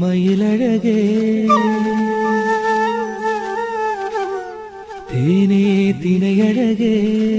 மயிலழகே தேனே தினையழகே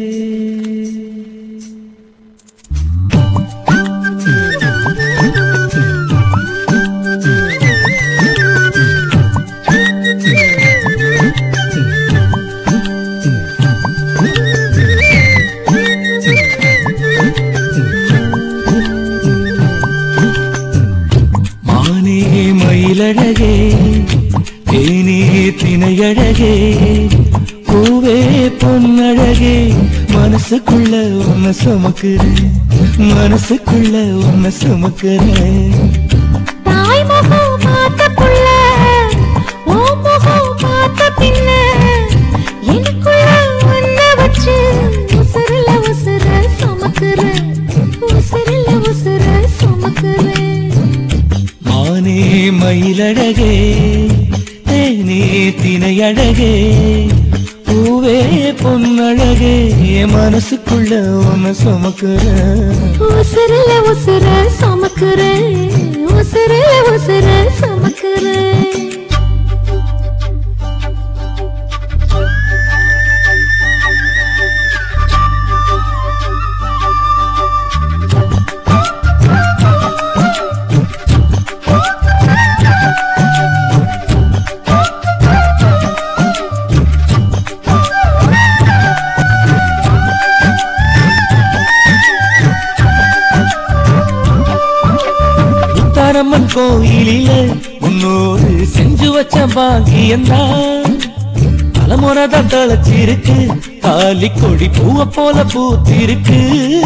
மானே மயிலழகே தேனே தினையழகே பூவே பொன்னழகே மனசுக்குள்ள உன்னை சுமக்குறேன் மனசுக்குள்ள உன்னை சுமக்குறேன் தாய் முகம் பார்த்த புள்ள ஓ முகம் பார்த்த பின்ன எனக்குள்ள உன்னை வச்சு உசுருல உசுர சுமக்குறேன் உசுருல உசுர சுமக்குறேன் மானே மயிலழகே தேனே தினையழகே பூவே பொன்னழகே என் மனசுக்குள்ள உன்னை சுமக்குறேன் உசுருல உசுர சுமக்குறேன் உசுருல உசுர சுமக்குறேன் முத்தாரம்மன் கோயிலில முன்னோரு செஞ்சு வச்ச பாக்கியந்தான் தலைமுறை தான் தழைச்சிருக்கு தாலி கொடி பூவ போல பூத்திருக்கு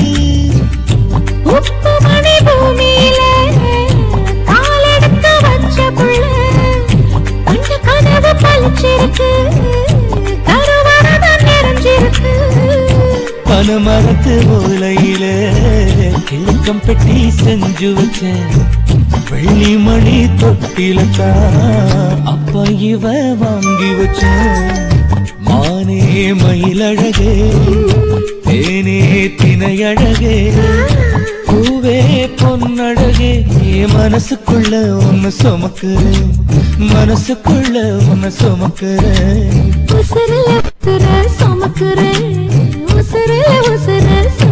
உப்பு மணி பூமியில காலெடுத்து வச்ச புள்ள கண்ட கனவு பழிச்சிருக்கு கருவரதம் நிறைஞ்சிருக்கு பனமரத்து ஓலையில கிழக்கம் பெட்டி செஞ்சு வச்சேன் வெள்ளி மணி தொட்டில தான் அப்பா இவ வாங்கி வச்சேன் மானே மயிலழகே தேனே தினையழகே பூவே பொன்னழகே என் மனசுக்குள்ள ஒன்னு சுமக்குறேன் மனசுக்குள்ள ஒன்னு சுமக்குறேன் உசுருல உசுர சுமக்குறேன் உசுருல உசுர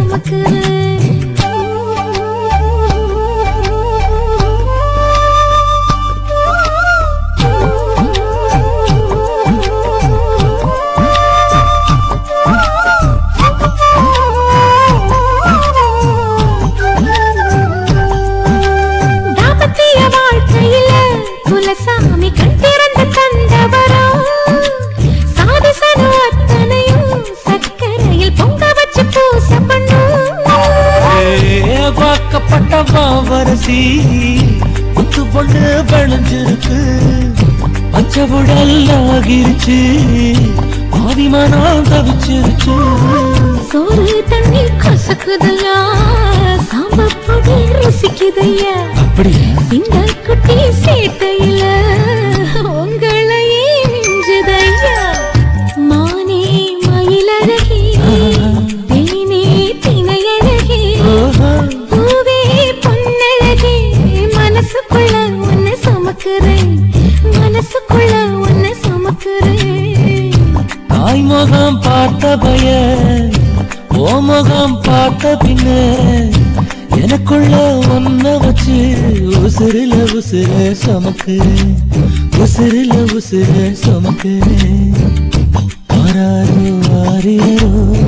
சுமக்குறேன் தாம்பத்திய வாழ்க்கையில குலசாமி கண் திறந்து தந்தவரோ சாதிசனு அத்தனையும் சர்க்கரையில் பொங்க வச்சு பூச பண்ணும் ஏ, வாக்கப்பட்ட பாவரசி முத்து பொண்ணு விளைஞ்சிருக்கு பச்சை உடல் ஆகிருச்சு ஆதிமானம் தவிச்சிருச்சு சோறு தண்ணி கசக்குதையா சாம்பார் பொடி ருசிக்குதையா அப்படியா இந்த குட்டி சேட்டையில உங்களையே மிஞ்சுதையா மானே மயிலழகி தேனே தினையழகி ஓஹோ. பூவே பொன்னழகி மனசுக்குள்ள உன்னை சுமக்குறேன் மனசுக்குள்ள உன்னை சுமக்குறேன் தாய் முகம் பார்த்த பய ஓ முகம் பார்த்த பின்ன எனக்குள்ள ஒன்ன வச்சு உசுருல உசுர சமக்கு உசுருல உசுர சமக்கு ஆராரோ ஆரியரோ